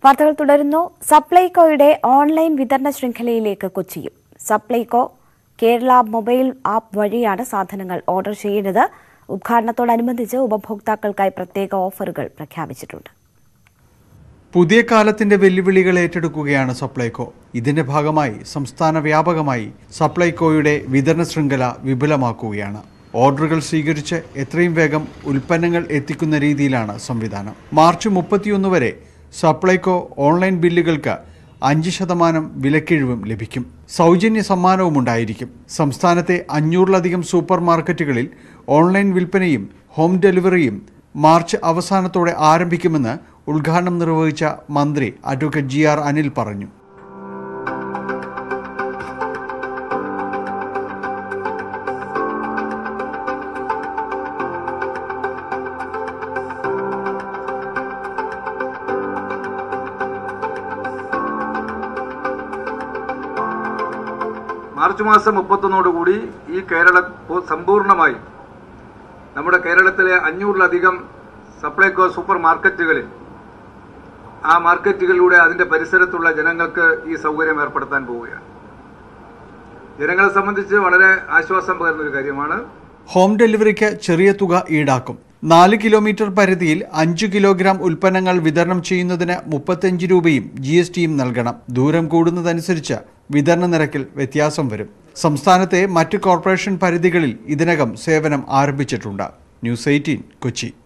വാർത്തകൾ തുടരുന്നു സപ്ലൈകോയുടെ ഓൺലൈൻ വിതരണ ശൃംഖലയിലേക്ക് കൊച്ചിയും സപ്ലൈകോ കേരള മൊബൈൽ ആപ്പ് വഴിയാണ് സാധനങ്ങൾ ഓർഡർ ചെയ്യുന്നത് ഉദ്ഘാടനത്തോടനുബന്ധിച്ച് ഉപഭോക്താക്കൾക്കായി പ്രത്യേക ഓഫറുകൾ പ്രഖ്യാപിച്ചിട്ടുണ്ട് പുതിയ കാലത്തിന്റെ വെല്ലുവിളികൾ ഏറ്റെടുക്കുകയാണ് സപ്ലൈകോ ഇതിന്റെ ഭാഗമായി സംസ്ഥാന വ്യാപകമായി സപ്ലൈകോയുടെ വിതരണ ശൃംഖല വിപുലമാക്കുകയാണ് ഓർഡറുകൾ സ്വീകരിച്ച് എത്രയും വേഗം ഉൽപ്പന്നങ്ങൾ എത്തിക്കുന്ന രീതിയിലാണ് സംവിധാനം മാർച്ച് മുപ്പത്തിയൊന്ന് വരെ സപ്ലൈകോ ഓൺലൈൻ ബില്ലുകൾക്ക് അഞ്ച് ശതമാനം വിലക്കിഴിവും ലഭിക്കും സൗജന്യ സമ്മാനവും ഉണ്ടായിരിക്കും സംസ്ഥാനത്തെ അഞ്ഞൂറിലധികം സൂപ്പർ മാർക്കറ്റുകളിൽ ഓൺലൈൻ വിൽപ്പനയും ഹോം ഡെലിവറിയും മാർച്ച് അവസാനത്തോടെ ആരംഭിക്കുമെന്ന് ഉദ്ഘാടനം നിർവഹിച്ച മന്ത്രി അഡ്വക്കേറ്റ് ജി ആർ അനിൽ പറഞ്ഞു മാർച്ച് മാസം മുപ്പത്തൊന്നോടുകൂടി ഈ കേരള സമ്പൂർണ്ണമായി നമ്മുടെ കേരളത്തിലെ അഞ്ഞൂറിലധികം സപ്ലൈകോ സൂപ്പർ മാർക്കറ്റുകളിൽ ആ മാർക്കറ്റുകളിലൂടെ അതിന്റെ പരിസരത്തുള്ള ജനങ്ങൾക്ക് ഈ സൗകര്യം ഏർപ്പെടുത്താൻ പോവുകയാണ് ജനങ്ങളെ സംബന്ധിച്ച് വളരെ ആശ്വാസം പകരുന്ന ഒരു കാര്യമാണ് ഹോം ഡെലിവറിക്ക് ചെറിയ തുക ഈടാക്കും നാല് കിലോമീറ്റർ പരിധിയിൽ അഞ്ച് കിലോഗ്രാം ഉൽപ്പന്നങ്ങൾ വിതരണം ചെയ്യുന്നതിന് മുപ്പത്തഞ്ച് രൂപയും ജി എസ് ടിയും നൽകണം ദൂരം കൂടുന്നതനുസരിച്ച് വിതരണ നിരക്കിൽ വ്യത്യാസം വരും സംസ്ഥാനത്തെ മറ്റ് കോർപ്പറേഷൻ പരിധികളിൽ ഇതിനകം സേവനം ആരംഭിച്ചിട്ടുണ്ട് ന്യൂസ് എയ്റ്റീൻ കൊച്ചി